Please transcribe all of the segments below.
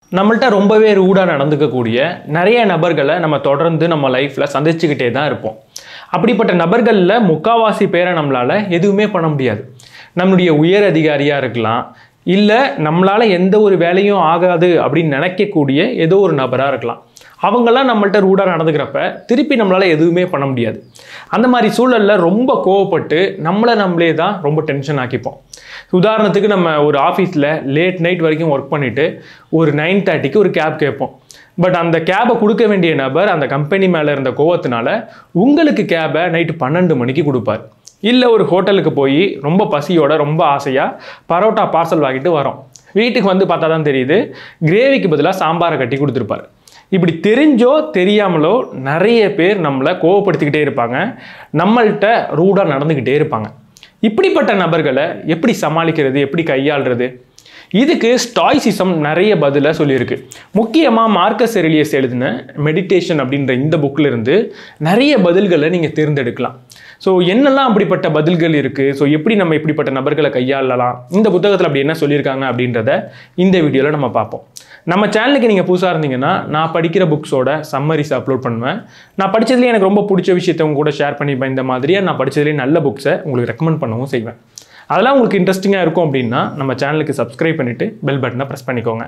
நம்மள்ட்ட ரொம்பவே ரூடாக நடந்துக்கக்கூடிய நிறைய நபர்களை நம்ம தொடர்ந்து நம்ம லைஃப்பில் சந்திச்சுக்கிட்டே தான் இருப்போம் அப்படிப்பட்ட நபர்களில் முக்காவாசி பேரை நம்மளால் எதுவுமே பண்ண முடியாது நம்மளுடைய உயர் அதிகாரியாக இருக்கலாம் இல்லை நம்மளால் எந்த ஒரு வேலையும் ஆகாது அப்படின்னு நினைக்கக்கூடிய ஏதோ ஒரு நபராக இருக்கலாம் அவங்கெல்லாம் நம்மள்ட்ட ரூடாக நடந்துக்கிறப்ப திருப்பி நம்மளால் எதுவுமே பண்ண முடியாது அந்த மாதிரி சூழலில் ரொம்ப கோவப்பட்டு நம்மளை நம்மளே தான் ரொம்ப டென்ஷன் ஆக்கிப்போம் உதாரணத்துக்கு நம்ம ஒரு ஆஃபீஸில் லேட் நைட் வரைக்கும் ஒர்க் பண்ணிவிட்டு ஒரு நைன் தேர்ட்டிக்கு ஒரு கேப் கேட்போம் பட் அந்த கேபை கொடுக்க வேண்டிய நபர் அந்த கம்பெனி மேலே இருந்த கோவத்தினால உங்களுக்கு கேபை நைட்டு பன்னெண்டு மணிக்கு கொடுப்பார் இல்லை ஒரு ஹோட்டலுக்கு போய் ரொம்ப பசியோட ரொம்ப ஆசையாக பரோட்டா பார்சல் வாங்கிட்டு வரோம் வீட்டுக்கு வந்து பார்த்தா தான் தெரியுது கிரேவிக்கு பதிலாக சாம்பாரை கட்டி கொடுத்துருப்பார் இப்படி தெரிஞ்சோ தெரியாமலோ நிறைய பேர் நம்மளை கோவப்படுத்திக்கிட்டே இருப்பாங்க நம்மள்கிட்ட ரூடாக நடந்துக்கிட்டே இருப்பாங்க இப்படிப்பட்ட நபர்களை எப்படி சமாளிக்கிறது எப்படி கையாளுறது இதுக்கு ஸ்டாய்சிசம் நிறைய பதிலாக சொல்லியிருக்கு முக்கியமாக மார்க்கஸ் எரிலியஸ் எழுதின மெடிடேஷன் அப்படின்ற இந்த புக்கில் இருந்து நிறைய பதில்களை நீங்கள் தேர்ந்தெடுக்கலாம் ஸோ என்னெல்லாம் அப்படிப்பட்ட பதில்கள் இருக்குது ஸோ எப்படி நம்ம இப்படிப்பட்ட நபர்களை கையாளலாம் இந்த புத்தகத்தில் அப்படி என்ன சொல்லியிருக்காங்க அப்படின்றத இந்த வீடியோவில் நம்ம பார்ப்போம் நம்ம சேனலுக்கு நீங்கள் புதுசாக இருந்தீங்கன்னா நான் படிக்கிற புக்ஸோட சம்மரிஸ் அப்லோட் பண்ணுவேன் நான் படித்ததுலேயே எனக்கு ரொம்ப பிடிச்ச விஷயத்தை உங்க கூட ஷேர் பண்ணிப்பேன் இந்த மாதிரியே நான் படித்ததுலேயே நல்ல புக்ஸை உங்களுக்கு ரெக்கமெண்ட் பண்ணவும் செய்வேன் அதெல்லாம் உங்களுக்கு இன்ட்ரெஸ்டிங்காக இருக்கும் அப்படின்னா நம்ம சேனலுக்கு சப்ஸ்கிரைப் பண்ணிவிட்டு பெல் பட்டனை ப்ரெஸ் பண்ணிக்கோங்க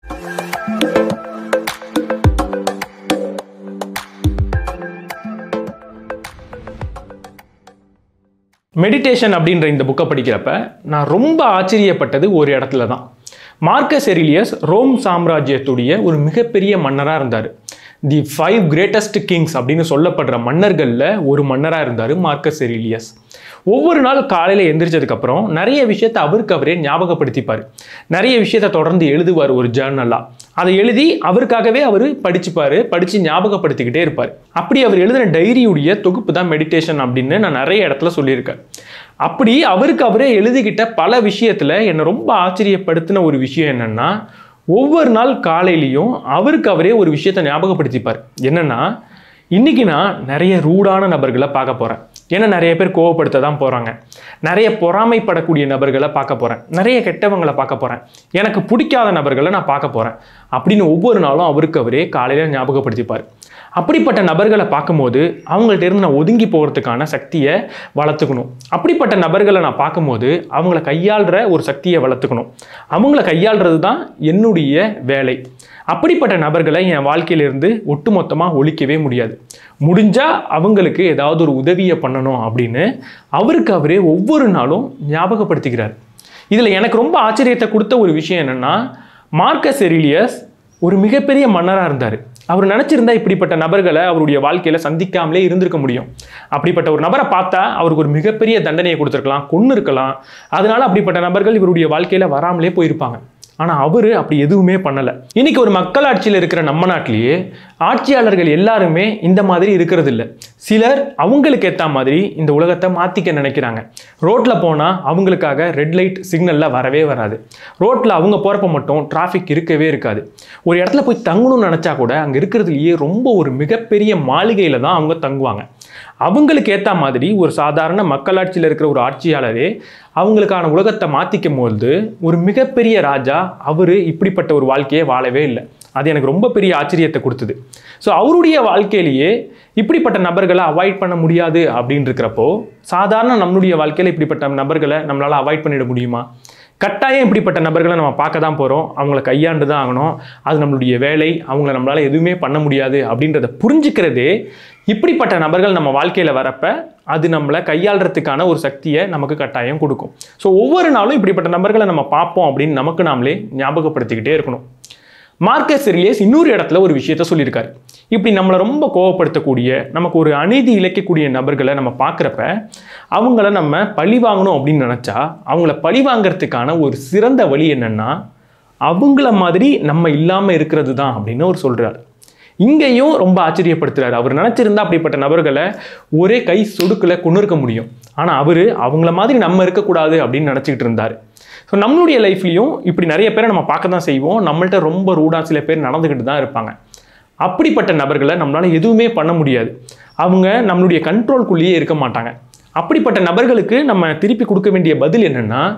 மெடிடேஷன் அப்படின்ற இந்த புக்கை படிக்கிறப்ப நான் ரொம்ப ஆச்சரியப்பட்டது ஒரு இடத்துல தான் மார்க்கஸ் எரிலியஸ் ரோம் சாம்ராஜ்யத்துடைய ஒரு மிகப்பெரிய மன்னராக இருந்தார் தி ஃபைவ் கிரேட்டஸ்ட் கிங்ஸ் அப்படின்னு சொல்லப்படுற மன்னர்களில் ஒரு மன்னராக இருந்தார் மார்க்கஸ் எரிலியஸ் ஒவ்வொரு நாள் காலையில் எந்திரிச்சதுக்கப்புறம் நிறைய விஷயத்தை அவருக்கு அவரே ஞாபகப்படுத்திப்பார் நிறைய விஷயத்தை தொடர்ந்து எழுதுவார் ஒரு ஜேர்னலாக அதை எழுதி அவருக்காகவே அவர் படிச்சுப்பார் படித்து ஞாபகப்படுத்திக்கிட்டே இருப்பார் அப்படி அவர் எழுதின டைரியுடைய தொகுப்பு தான் மெடிடேஷன் அப்படின்னு நான் நிறைய இடத்துல சொல்லியிருக்கேன் அப்படி அவருக்கு அவரே எழுதிக்கிட்ட பல விஷயத்தில் என்னை ரொம்ப ஆச்சரியப்படுத்தின ஒரு விஷயம் என்னென்னா ஒவ்வொரு நாள் காலையிலையும் அவருக்கு அவரே ஒரு விஷயத்தை ஞாபகப்படுத்திப்பார் என்னென்னா இன்றைக்கி நான் நிறைய ரூடான நபர்களை பார்க்க போகிறேன் ஏன்னா நிறைய பேர் கோவப்படுத்த தான் போகிறாங்க நிறைய பொறாமைப்படக்கூடிய நபர்களை பார்க்க போகிறேன் நிறைய கெட்டவங்களை பார்க்க போகிறேன் எனக்கு பிடிக்காத நபர்களை நான் பார்க்க போகிறேன் அப்படின்னு ஒவ்வொரு நாளும் அவருக்கு அவரே காலையில் ஞாபகப்படுத்திப்பார் அப்படிப்பட்ட நபர்களை பார்க்கும்போது அவங்கள்ட்ட இருந்து நான் ஒதுங்கி போகிறதுக்கான சக்தியை வளர்த்துக்கணும் அப்படிப்பட்ட நபர்களை நான் பார்க்கும்போது அவங்கள கையாளுற ஒரு சக்தியை வளர்த்துக்கணும் அவங்கள கையாளுறது தான் என்னுடைய வேலை அப்படிப்பட்ட நபர்களை என் வாழ்க்கையிலிருந்து ஒட்டுமொத்தமாக ஒழிக்கவே முடியாது முடிஞ்சால் அவங்களுக்கு ஏதாவது ஒரு உதவியை பண்ணணும் அப்படின்னு அவருக்கு அவரே ஒவ்வொரு நாளும் ஞாபகப்படுத்திக்கிறார் இதில் எனக்கு ரொம்ப ஆச்சரியத்தை கொடுத்த ஒரு விஷயம் என்னென்னா மார்க்கஸ் எரிலியஸ் ஒரு மிகப்பெரிய மன்னராக இருந்தார் அவர் நினச்சிருந்தா இப்படிப்பட்ட நபர்களை அவருடைய வாழ்க்கையில் சந்திக்காமலே இருந்திருக்க முடியும் அப்படிப்பட்ட ஒரு நபரை பார்த்தா அவருக்கு ஒரு மிகப்பெரிய தண்டனையை கொடுத்துருக்கலாம் கொன்று இருக்கலாம் அதனால அப்படிப்பட்ட நபர்கள் இவருடைய வாழ்க்கையில் வராமலே போயிருப்பாங்க ஆனால் அவர் அப்படி எதுவுமே பண்ணலை இன்னைக்கு ஒரு மக்களாட்சியில் இருக்கிற நம்ம நாட்டிலேயே ஆட்சியாளர்கள் எல்லாருமே இந்த மாதிரி இருக்கிறது இல்லை சிலர் அவங்களுக்கு ஏற்ற மாதிரி இந்த உலகத்தை மாற்றிக்க நினைக்கிறாங்க ரோட்டில் போனால் அவங்களுக்காக ரெட் லைட் சிக்னலில் வரவே வராது ரோட்டில் அவங்க போகிறப்ப மட்டும் டிராஃபிக் இருக்கவே இருக்காது ஒரு இடத்துல போய் தங்கணும்னு நினச்சா கூட அங்கே இருக்கிறதுலையே ரொம்ப ஒரு மிகப்பெரிய மாளிகையில் தான் அவங்க தங்குவாங்க அவங்களுக்கு ஏற்ற மாதிரி ஒரு சாதாரண மக்களாட்சியில் இருக்கிற ஒரு ஆட்சியாளரே அவங்களுக்கான உலகத்தை மாற்றிக்கும் போது ஒரு மிகப்பெரிய ராஜா அவர் இப்படிப்பட்ட ஒரு வாழ்க்கையை வாழவே இல்லை அது எனக்கு ரொம்ப பெரிய ஆச்சரியத்தை கொடுத்தது ஸோ அவருடைய வாழ்க்கையிலேயே இப்படிப்பட்ட நபர்களை அவாய்ட் பண்ண முடியாது அப்படின்னு இருக்கிறப்போ சாதாரண நம்மளுடைய வாழ்க்கையில் இப்படிப்பட்ட நபர்களை நம்மளால் அவாய்ட் பண்ணிட முடியுமா கட்டாயம் இப்படிப்பட்ட நபர்களை நம்ம பார்க்க தான் போகிறோம் அவங்கள கையாண்டு தான் ஆகணும் அது நம்மளுடைய வேலை அவங்கள நம்மளால் எதுவுமே பண்ண முடியாது அப்படின்றத புரிஞ்சுக்கிறதே இப்படிப்பட்ட நபர்கள் நம்ம வாழ்க்கையில் வரப்ப அது நம்மளை கையாளுறதுக்கான ஒரு சக்தியை நமக்கு கட்டாயம் கொடுக்கும் ஸோ ஒவ்வொரு நாளும் இப்படிப்பட்ட நபர்களை நம்ம பார்ப்போம் அப்படின்னு நமக்கு நாமளே ஞாபகப்படுத்திக்கிட்டே இருக்கணும் மார்க்கஸ் ரிலியஸ் இன்னொரு இடத்துல ஒரு விஷயத்த சொல்லியிருக்காரு இப்படி நம்மளை ரொம்ப கோவப்படுத்தக்கூடிய நமக்கு ஒரு அநீதி இழைக்கக்கூடிய நபர்களை நம்ம பார்க்குறப்ப அவங்கள நம்ம பழி வாங்கணும் அப்படின்னு நினச்சா அவங்கள பழி வாங்கிறதுக்கான ஒரு சிறந்த வழி என்னென்னா அவங்கள மாதிரி நம்ம இல்லாமல் இருக்கிறது தான் அப்படின்னு அவர் சொல்கிறார் இங்கேயும் ரொம்ப ஆச்சரியப்படுத்துறாரு அவர் நினச்சிருந்தா அப்படிப்பட்ட நபர்களை ஒரே கை சொடுக்கில் கொண்டு இருக்க முடியும் ஆனால் அவர் அவங்கள மாதிரி நம்ம இருக்கக்கூடாது அப்படின்னு நினச்சிக்கிட்டு இருந்தார் ஸோ நம்மளுடைய லைஃப்லையும் இப்படி நிறைய பேரை நம்ம பார்க்க தான் செய்வோம் நம்மள்ட்ட ரொம்ப ரூடாக சில பேர் நடந்துக்கிட்டு தான் இருப்பாங்க அப்படிப்பட்ட நபர்களை நம்மளால் எதுவுமே பண்ண முடியாது அவங்க நம்மளுடைய கண்ட்ரோல்குள்ளேயே இருக்க மாட்டாங்க அப்படிப்பட்ட நபர்களுக்கு நம்ம திருப்பி கொடுக்க வேண்டிய பதில் என்னென்னா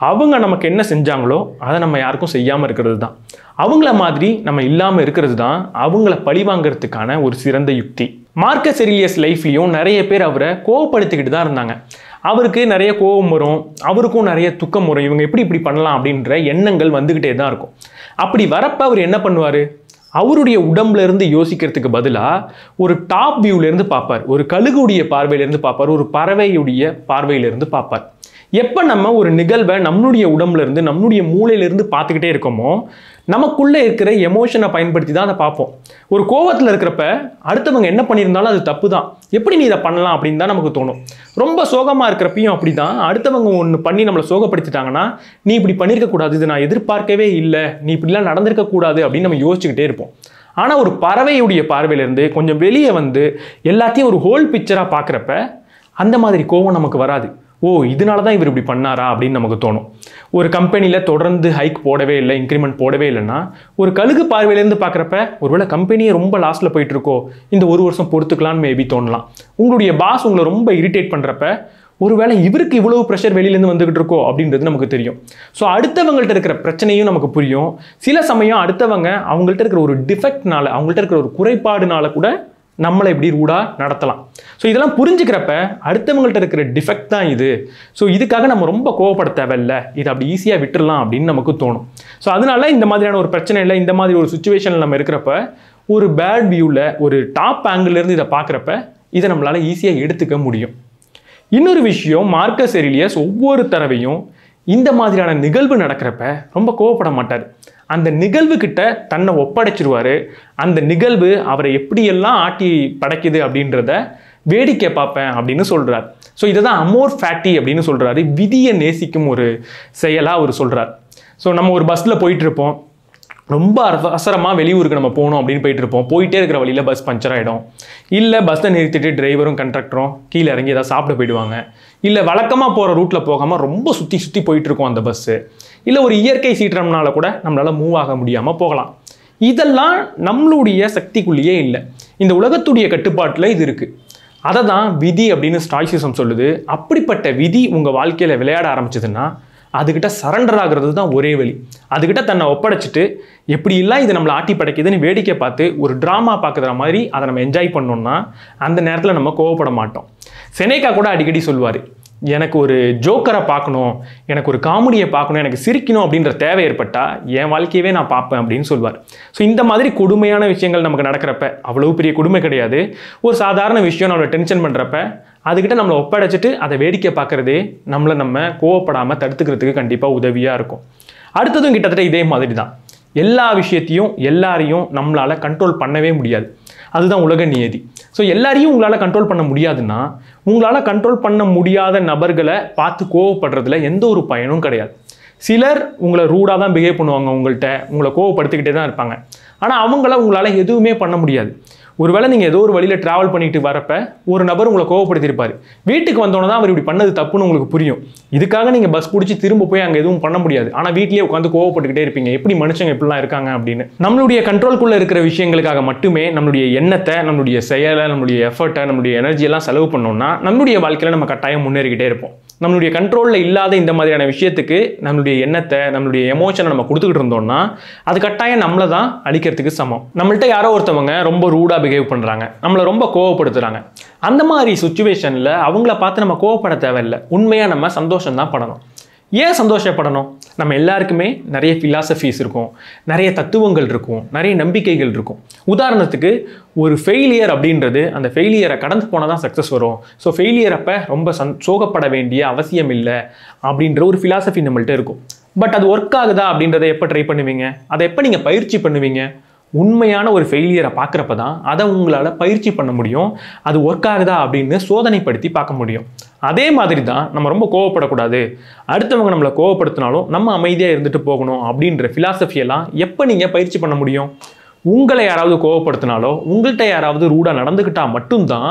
அவங்க நமக்கு என்ன செஞ்சாங்களோ அதை நம்ம யாருக்கும் செய்யாமல் இருக்கிறது தான் அவங்கள மாதிரி நம்ம இல்லாமல் இருக்கிறது தான் அவங்கள பழி வாங்குறதுக்கான ஒரு சிறந்த யுக்தி மார்க்கஸ் எரிலியஸ் லைஃப்லேயும் நிறைய பேர் அவரை கோவப்படுத்திக்கிட்டு தான் இருந்தாங்க அவருக்கு நிறைய கோபம் வரும் அவருக்கும் நிறைய துக்கம் வரும் இவங்க எப்படி இப்படி பண்ணலாம் அப்படின்ற எண்ணங்கள் வந்துக்கிட்டே தான் இருக்கும் அப்படி வரப்ப அவர் என்ன பண்ணுவார் அவருடைய உடம்புல இருந்து யோசிக்கிறதுக்கு பதிலாக ஒரு டாப் வியூலேருந்து பார்ப்பார் ஒரு கழுகுடைய பார்வையிலேருந்து பார்ப்பார் ஒரு பறவையுடைய பார்வையிலேருந்து பார்ப்பார் எப்போ நம்ம ஒரு நிகழ்வை நம்மளுடைய உடம்புல இருந்து நம்மளுடைய மூளையிலேருந்து பார்த்துக்கிட்டே இருக்கோமோ நமக்குள்ளே இருக்கிற எமோஷனை பயன்படுத்தி தான் அதை பார்ப்போம் ஒரு கோவத்தில் இருக்கிறப்ப அடுத்தவங்க என்ன பண்ணியிருந்தாலும் அது தப்பு தான் எப்படி நீ இதை பண்ணலாம் அப்படின்னு தான் நமக்கு தோணும் ரொம்ப சோகமாக இருக்கிறப்பையும் அப்படி தான் அடுத்தவங்க ஒன்று பண்ணி நம்மளை சோகப்படுத்திட்டாங்கன்னா நீ இப்படி பண்ணியிருக்க கூடாது இது நான் எதிர்பார்க்கவே இல்லை நீ இப்படிலாம் நடந்திருக்க கூடாது அப்படின்னு நம்ம யோசிச்சுக்கிட்டே இருப்போம் ஆனால் ஒரு பறவையுடைய பார்வையிலேருந்து கொஞ்சம் வெளியே வந்து எல்லாத்தையும் ஒரு ஹோல் பிக்சராக பார்க்குறப்ப அந்த மாதிரி கோவம் நமக்கு வராது ஓ இதனால தான் இவர் இப்படி பண்ணாரா அப்படின்னு நமக்கு தோணும் ஒரு கம்பெனியில் தொடர்ந்து ஹைக் போடவே இல்லை இன்க்ரிமெண்ட் போடவே இல்லைன்னா ஒரு கழுகு பார்வையிலேருந்து பார்க்குறப்ப ஒருவேளை கம்பெனியே ரொம்ப லாஸ்ட்டில் போயிட்டு இருக்கோ இந்த ஒரு வருஷம் பொறுத்துக்கலான்னு மேபி தோணலாம் உங்களுடைய பாஸ் உங்களை ரொம்ப இரிட்டேட் பண்ணுறப்ப ஒருவேளை இவருக்கு இவ்வளவு ப்ரெஷர் வெளியிலேருந்து வந்துகிட்டு இருக்கோ அப்படின்றது நமக்கு தெரியும் ஸோ அடுத்தவங்கள்ட்ட இருக்கிற பிரச்சனையும் நமக்கு புரியும் சில சமயம் அடுத்தவங்க அவங்கள்ட்ட இருக்கிற ஒரு டிஃபெக்ட்னால அவங்கள்ட்ட இருக்கிற ஒரு குறைபாடுனால கூட நம்மளை இப்படி ரூடாக நடத்தலாம் ஸோ இதெல்லாம் புரிஞ்சுக்கிறப்ப அடுத்தவங்கள்ட்ட இருக்கிற டிஃபெக்ட் தான் இது ஸோ இதுக்காக நம்ம ரொம்ப கோவப்பட தேவையில்ல இதை அப்படி ஈஸியாக விட்டுறலாம் அப்படின்னு நமக்கு தோணும் ஸோ அதனால இந்த மாதிரியான ஒரு பிரச்சனை இல்லை இந்த மாதிரி ஒரு சுச்சுவேஷனில் நம்ம இருக்கிறப்ப ஒரு பேட் வியூவில் ஒரு டாப் இருந்து இதை பார்க்குறப்ப இதை நம்மளால் ஈஸியாக எடுத்துக்க முடியும் இன்னொரு விஷயம் மார்க்கஸ் எரிலியஸ் ஒவ்வொரு தடவையும் இந்த மாதிரியான நிகழ்வு நடக்கிறப்ப ரொம்ப கோவப்பட மாட்டார் அந்த நிகழ்வு கிட்ட தன்னை ஒப்படைச்சிருவாரு அந்த நிகழ்வு அவரை எப்படியெல்லாம் ஆட்டி படைக்குது அப்படின்றத வேடிக்கை பார்ப்பேன் அப்படின்னு சொல்றார் ஸோ இதை தான் அமோர் ஃபேட்டி அப்படின்னு சொல்றாரு விதியை நேசிக்கும் ஒரு செயலாக அவர் சொல்றார் ஸோ நம்ம ஒரு பஸ்ஸில் போயிட்டு இருப்போம் ரொம்ப அவசரமாக வெளியூருக்கு நம்ம போகணும் அப்படின்னு போயிட்டு இருப்போம் போயிட்டே இருக்கிற வழியில் பஸ் பஞ்சர் ஆகிடும் இல்லை பஸ்ஸை நிறுத்திட்டு டிரைவரும் கண்டக்டரும் கீழே இறங்கி ஏதாவது சாப்பிட போயிடுவாங்க இல்லை வழக்கமாக போகிற ரூட்டில் போகாமல் ரொம்ப சுற்றி சுற்றி போயிட்டு இருக்கும் அந்த பஸ்ஸு இல்லை ஒரு இயற்கை சீற்றம்னால கூட நம்மளால் மூவ் ஆக முடியாமல் போகலாம் இதெல்லாம் நம்மளுடைய சக்திக்குள்ளேயே இல்லை இந்த உலகத்துடைய கட்டுப்பாட்டில் இது இருக்குது அதை தான் விதி அப்படின்னு ஸ்டாய்சிசம் சொல்லுது அப்படிப்பட்ட விதி உங்கள் வாழ்க்கையில் விளையாட ஆரம்பிச்சதுன்னா அதுக்கிட்ட சரண்டர் ஆகிறது தான் ஒரே வழி அதுக்கிட்ட தன்னை ஒப்படைச்சிட்டு எப்படியெல்லாம் இது நம்மளை ஆட்டி படைக்குதுன்னு வேடிக்கை பார்த்து ஒரு ட்ராமா பார்க்குற மாதிரி அதை நம்ம என்ஜாய் பண்ணோம்னா அந்த நேரத்தில் நம்ம கோவப்பட மாட்டோம் செனேக்கா கூட அடிக்கடி சொல்லுவார் எனக்கு ஒரு ஜோக்கரை பார்க்கணும் எனக்கு ஒரு காமெடியை பார்க்கணும் எனக்கு சிரிக்கணும் அப்படின்ற தேவை ஏற்பட்டால் என் வாழ்க்கையவே நான் பார்ப்பேன் அப்படின்னு சொல்லுவார் ஸோ இந்த மாதிரி கொடுமையான விஷயங்கள் நமக்கு நடக்கிறப்ப அவ்வளவு பெரிய கொடுமை கிடையாது ஒரு சாதாரண விஷயம் நம்மளை டென்ஷன் பண்ணுறப்ப அதுக்கிட்ட நம்மளை ஒப்படைச்சிட்டு அதை வேடிக்கை பார்க்குறதே நம்மளை நம்ம கோவப்படாமல் தடுத்துக்கிறதுக்கு கண்டிப்பாக உதவியாக இருக்கும் அடுத்ததும் கிட்டத்தட்ட இதே மாதிரி தான் எல்லா விஷயத்தையும் எல்லாரையும் நம்மளால் கண்ட்ரோல் பண்ணவே முடியாது அதுதான் உலக நியதி ஸோ எல்லாரையும் உங்களால் கண்ட்ரோல் பண்ண முடியாதுன்னா உங்களால் கண்ட்ரோல் பண்ண முடியாத நபர்களை பார்த்து கோவப்படுறதுல எந்த ஒரு பயனும் கிடையாது சிலர் உங்களை ரூடாக தான் பிஹேவ் பண்ணுவாங்க உங்கள்கிட்ட உங்களை கோவப்படுத்திக்கிட்டே தான் இருப்பாங்க ஆனால் அவங்கள உங்களால் எதுவுமே பண்ண முடியாது ஒருவேளை நீங்கள் ஏதோ ஒரு வழியில் ட்ராவல் பண்ணிட்டு வரப்ப ஒரு நபர் உங்களை கோவப்படுத்தியிருப்பார் வீட்டுக்கு வந்தோன்னே தான் அவர் இப்படி பண்ணது தப்புன்னு உங்களுக்கு புரியும் இதுக்காக நீங்கள் பஸ் பிடிச்சி திரும்ப போய் அங்கே எதுவும் பண்ண முடியாது ஆனால் வீட்லேயே உட்காந்து கோவப்பட்டுக்கிட்டே இருப்பீங்க எப்படி மனுஷங்க எப்படிலாம் இருக்காங்க அப்படின்னு நம்மளுடைய கண்ட்ரோல்குள்ளே இருக்கிற விஷயங்களுக்காக மட்டுமே நம்மளுடைய எண்ணத்தை நம்மளுடைய செயலை நம்மளுடைய எஃபர்ட்டை நம்மளுடைய எனர்ஜியெல்லாம் செலவு பண்ணோம்னா நம்மளுடைய வாழ்க்கையில் நம்ம கட்டாயம் முன்னேறிக்கிட்டே இருப்போம் நம்மளுடைய கண்ட்ரோலில் இல்லாத இந்த மாதிரியான விஷயத்துக்கு நம்மளுடைய எண்ணத்தை நம்மளுடைய எமோஷனை நம்ம கொடுத்துக்கிட்டு இருந்தோம்னா அது கட்டாயம் நம்மளை தான் அழிக்கிறதுக்கு சமம் நம்மள்ட்ட யாரோ ஒருத்தவங்க ரொம்ப ரூடாக பிஹேவ் பண்ணுறாங்க நம்மளை ரொம்ப கோவப்படுத்துகிறாங்க அந்த மாதிரி சுச்சுவேஷனில் அவங்கள பார்த்து நம்ம கோவப்பட தேவையில்லை உண்மையாக நம்ம சந்தோஷம் தான் படணும் ஏன் சந்தோஷப்படணும் நம்ம எல்லாருக்குமே நிறைய ஃபிலாசபிஸ் இருக்கும் நிறைய தத்துவங்கள் இருக்கும் நிறைய நம்பிக்கைகள் இருக்கும் உதாரணத்துக்கு ஒரு ஃபெயிலியர் அப்படின்றது அந்த ஃபெயிலியரை கடந்து போனால் தான் சக்ஸஸ் வரும் ஸோ ஃபெயிலியர் அப்போ ரொம்ப சந் சோகப்பட வேண்டிய அவசியம் இல்லை அப்படின்ற ஒரு ஃபிலாசபி நம்மள்ட்ட இருக்கும் பட் அது ஒர்க் ஆகுதா அப்படின்றத எப்போ ட்ரை பண்ணுவீங்க அதை எப்போ நீங்கள் பயிற்சி பண்ணுவீங்க உண்மையான ஒரு ஃபெயிலியரை பார்க்குறப்ப தான் அதை உங்களால் பயிற்சி பண்ண முடியும் அது ஒர்க் ஆகுதா அப்படின்னு சோதனைப்படுத்தி பார்க்க முடியும் அதே மாதிரி தான் நம்ம ரொம்ப கோவப்படக்கூடாது அடுத்தவங்க நம்மளை கோவப்படுத்தினாலும் நம்ம அமைதியாக இருந்துட்டு போகணும் அப்படின்ற ஃபிலாசபியெல்லாம் எப்போ நீங்கள் பயிற்சி பண்ண முடியும் உங்களை யாராவது கோவப்படுத்தினாலோ உங்கள்கிட்ட யாராவது ரூடாக நடந்துக்கிட்டா மட்டும்தான்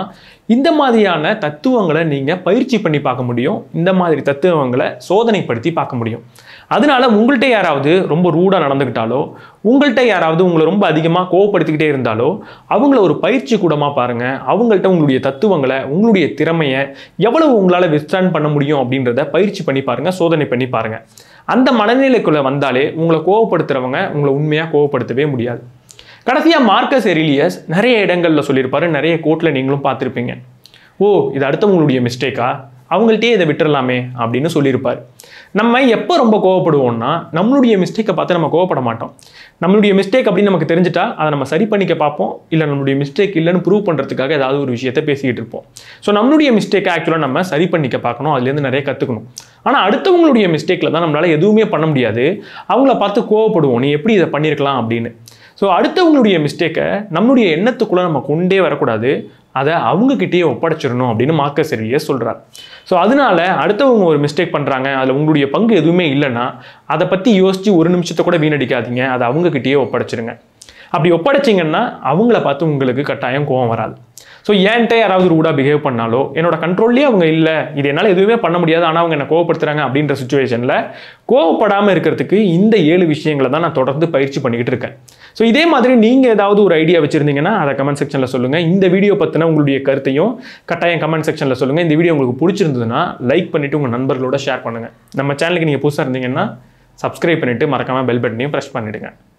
இந்த மாதிரியான தத்துவங்களை நீங்கள் பயிற்சி பண்ணி பார்க்க முடியும் இந்த மாதிரி தத்துவங்களை சோதனைப்படுத்தி பார்க்க முடியும் அதனால உங்கள்கிட்ட யாராவது ரொம்ப ரூடாக நடந்துக்கிட்டாலோ உங்கள்கிட்ட யாராவது உங்களை ரொம்ப அதிகமாக கோவப்படுத்திக்கிட்டே இருந்தாலோ அவங்கள ஒரு பயிற்சி கூடமாக பாருங்கள் அவங்கள்ட்ட உங்களுடைய தத்துவங்களை உங்களுடைய திறமையை எவ்வளவு உங்களால் விஸ்டாண்ட் பண்ண முடியும் அப்படின்றத பயிற்சி பண்ணி பாருங்கள் சோதனை பண்ணி பாருங்கள் அந்த மனநிலைக்குள்ளே வந்தாலே உங்களை கோவப்படுத்துகிறவங்க உங்களை உண்மையாக கோவப்படுத்தவே முடியாது கடைசியாக மார்க்கஸ் எரிலியஸ் நிறைய இடங்களில் சொல்லியிருப்பாரு நிறைய கோர்ட்டில் நீங்களும் பார்த்துருப்பீங்க ஓ இது அடுத்தவங்களுடைய மிஸ்டேக்கா அவங்கள்ட்டே இதை விட்டுறலாமே அப்படின்னு சொல்லியிருப்பார் நம்ம எப்போ ரொம்ப கோவப்படுவோம்னா நம்மளுடைய மிஸ்டேக்கை பார்த்து நம்ம கோவப்பட மாட்டோம் நம்மளுடைய மிஸ்டேக் அப்படின்னு நமக்கு தெரிஞ்சிட்டா அதை நம்ம சரி பண்ணிக்க பார்ப்போம் இல்லை நம்மளுடைய மிஸ்டேக் இல்லைன்னு ப்ரூவ் பண்ணுறதுக்காக ஏதாவது ஒரு விஷயத்தை பேசிக்கிட்டு இருப்போம் ஸோ நம்மளுடைய மிஸ்டேக்கை ஆக்சுவலாக நம்ம சரி பண்ணிக்க பார்க்கணும் அதுலேருந்து நிறைய கற்றுக்கணும் ஆனால் அடுத்தவங்களுடைய மிஸ்டேக்கில் தான் நம்மளால் எதுவுமே பண்ண முடியாது அவங்கள பார்த்து கோவப்படுவோம் நீ எப்படி இதை பண்ணியிருக்கலாம் அப்படின்னு ஸோ அடுத்தவங்களுடைய மிஸ்டேக்கை நம்மளுடைய எண்ணத்துக்குள்ளே நம்ம கொண்டே வரக்கூடாது அதை அவங்கக்கிட்டேயே ஒப்படைச்சிடணும் அப்படின்னு மார்க்கஸ் எரிலியஸ் சொல்கிறார் ஸோ அதனால அடுத்தவங்க ஒரு மிஸ்டேக் பண்ணுறாங்க அதில் உங்களுடைய பங்கு எதுவுமே இல்லைன்னா அதை பற்றி யோசித்து ஒரு நிமிஷத்தை கூட வீணடிக்காதீங்க அதை அவங்கக்கிட்டேயே ஒப்படைச்சிருங்க அப்படி ஒப்படைச்சிங்கன்னா அவங்கள பார்த்து உங்களுக்கு கட்டாயம் கோவம் வராது ஸோ என்கிட்ட யாராவது ரூடாக பிஹேவ் பண்ணாலோ என்னோட கண்ட்ரோல்லே அவங்க இல்லை இது என்னால் எதுவுமே பண்ண முடியாது ஆனால் அவங்க என்னை கோவப்படுத்துறாங்க அப்படின்ற சுச்சுவேஷனில் கோவப்படாமல் இருக்கிறதுக்கு இந்த ஏழு விஷயங்களை தான் நான் தொடர்ந்து பயிற்சி பண்ணிக்கிட்டு இருக்கேன் ஸோ இதே மாதிரி நீங்கள் ஏதாவது ஒரு ஐடியா வச்சுருந்தீங்கன்னா அதை கமெண்ட் செக்ஷனில் சொல்லுங்கள் இந்த வீடியோ பற்றின உங்களுடைய கருத்தையும் கட்டாயம் கமெண்ட் செக்ஷனில் சொல்லுங்கள் இந்த வீடியோ உங்களுக்கு பிடிச்சிருந்ததுன்னா லைக் பண்ணிவிட்டு உங்கள் நண்பர்களோட ஷேர் பண்ணுங்கள் நம்ம சேனலுக்கு நீங்கள் புதுசாக இருந்தீங்கன்னா சப்ஸ்கிரைப் பண்ணிவிட்டு மறக்காமல் பெல் பட்டனையும் ப்ரெஸ் பண்ணிவிடுங்க